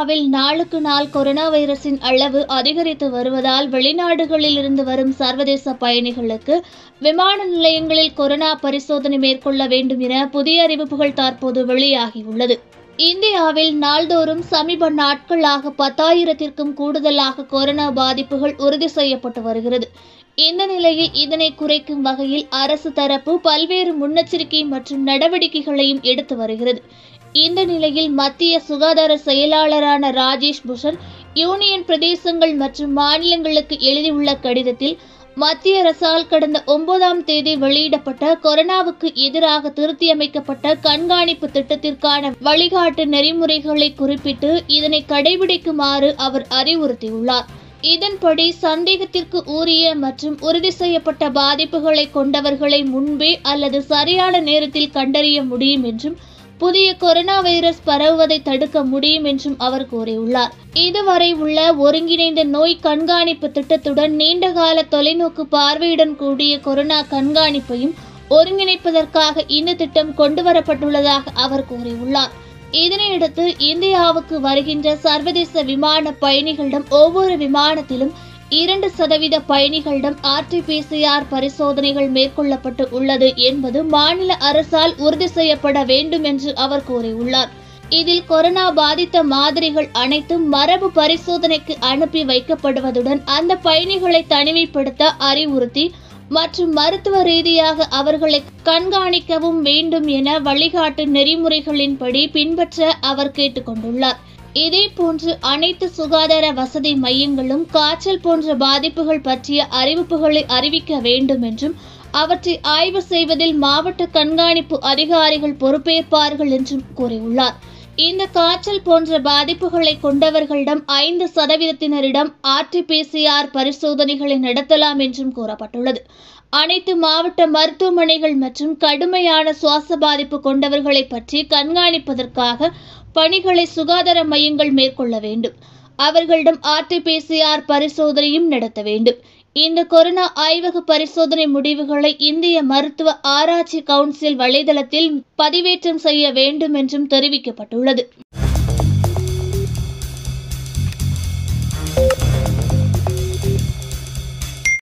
இந்தியாவில் நாளுக்கு நாள் கொரோனா வைரஸின் அளவு அதிகரித்து வருவதால் வெளிநாடுகளில் இருந்து வரும் சர்வதேச பயணிகளுக்கு விமான நிலையங்களில் கொரோனா பரிசோதனை மேற்கொள்ள வேண்டும் என புதிய அறிவிப்புகள் தற்போது வெளியாகியுள்ளது இந்தியாவில் நாள்தோறும் சமீப நாட்களாக பத்தாயிரத்திற்கும் கூடுதலாக கொரோனா பாதிப்புகள் உறுதி செய்யப்பட்டு வருகிறது இந்த நிலையில் இதனை குறைக்கும் வகையில் அரசு தரப்பு பல்வேறு முன்னெச்சரிக்கை மற்றும் நடவடிக்கைகளையும் எடுத்து வருகிறது இந்த நிலையில் மத்திய சுகாதார செயலாளரான ராஜேஷ் பூஷன் யூனியன் பிரதேசங்கள் மற்றும் மாநிலங்களுக்கு எழுதியுள்ள கடிதத்தில் மத்திய அரசால் கடந்த ஒன்பதாம் தேதி வெளியிடப்பட்ட கொரோனாவுக்கு எதிராக திருத்தியமைக்கப்பட்ட கண்காணிப்பு திட்டத்திற்கான வழிகாட்டு நெறிமுறைகளை குறிப்பிட்டு இதனை கடைபிடிக்குமாறு அவர் அறிவுறுத்தியுள்ளார் இதன்படி சந்தேகத்திற்கு உரிய மற்றும் உறுதி செய்யப்பட்ட பாதிப்புகளை கொண்டவர்களை முன்பே அல்லது சரியான நேரத்தில் கண்டறிய முடியும் என்றும் புதிய கொரோனா வைரஸ் பரவுவதை தடுக்க முடியும் என்றும் அவர் கூறியுள்ளார் இதுவரை உள்ள ஒருங்கிணைந்த நோய் கண்காணிப்பு திட்டத்துடன் நீண்டகால தொலைநோக்கு பார்வையுடன் கூடிய கொரோனா கண்காணிப்பையும் ஒருங்கிணைப்பதற்காக இந்த திட்டம் கொண்டுவரப்பட்டுள்ளதாக அவர் கூறியுள்ளார் இதனையடுத்து இந்தியாவுக்கு வருகின்ற சர்வதேச விமான பயணிகளிடம் ஒவ்வொரு விமானத்திலும் இரண்டு சதவீத பயணிகளிடம் ஆர்டிபிசிஆர் பரிசோதனைகள் மேற்கொள்ளப்பட்டு உள்ளது என்பது மாநில அரசால் உறுதி செய்யப்பட வேண்டும் என்று அவர் கூறியுள்ளார் இதில் கொரோனா பாதித்த மாதிரிகள் அனைத்தும் மரபு பரிசோதனைக்கு அனுப்பி வைக்கப்படுவதுடன் அந்த பயணிகளை தனிமைப்படுத்த அறிவுறுத்தி மற்றும் மருத்துவ ரீதியாக அவர்களை கண்காணிக்கவும் வேண்டும் என வழிகாட்டு நெறிமுறைகளின்படி பின்பற்ற அவர் கேட்டுக்கொண்டுள்ளார் இதே போன்று அனைத்து சுகாதார வசதி மையங்களும் காய்ச்சல் போன்ற பாதிப்புகள் பற்றிய அறிவிப்புகளை அறிவிக்க வேண்டும் என்றும் அவற்றை ஆய்வு செய்வதில் மாவட்ட கண்காணிப்பு அதிகாரிகள் பொறுப்பேற்பார்கள் என்றும் கூறியுள்ளார் இந்த காய்ச்சல் போன்ற பாதிப்புகளை கொண்டவர்களிடம் ஐந்து சதவீதத்தினரிடம் ஆர்டிபிசிஆர் பரிசோதனைகளை நடத்தலாம் என்றும் கூறப்பட்டுள்ளது அனைத்து மாவட்ட மருத்துவமனைகள் மற்றும் கடுமையான சுவாச பாதிப்பு கொண்டவர்களை பற்றி கண்காணிப்பதற்காக பணிகளை சுகாதார மையங்கள் மேற்கொள்ள வேண்டும் அவர்களிடம் ஆர்டிபிசிஆர் பரிசோதனையும் நடத்த வேண்டும் இந்த கொரோனா ஆய்வக பரிசோதனை முடிவுகளை இந்திய மருத்துவ ஆராய்ச்சி கவுன்சில் வலைதளத்தில் பதிவேற்றம் செய்ய வேண்டும் என்றும் தெரிவிக்கப்பட்டுள்ளது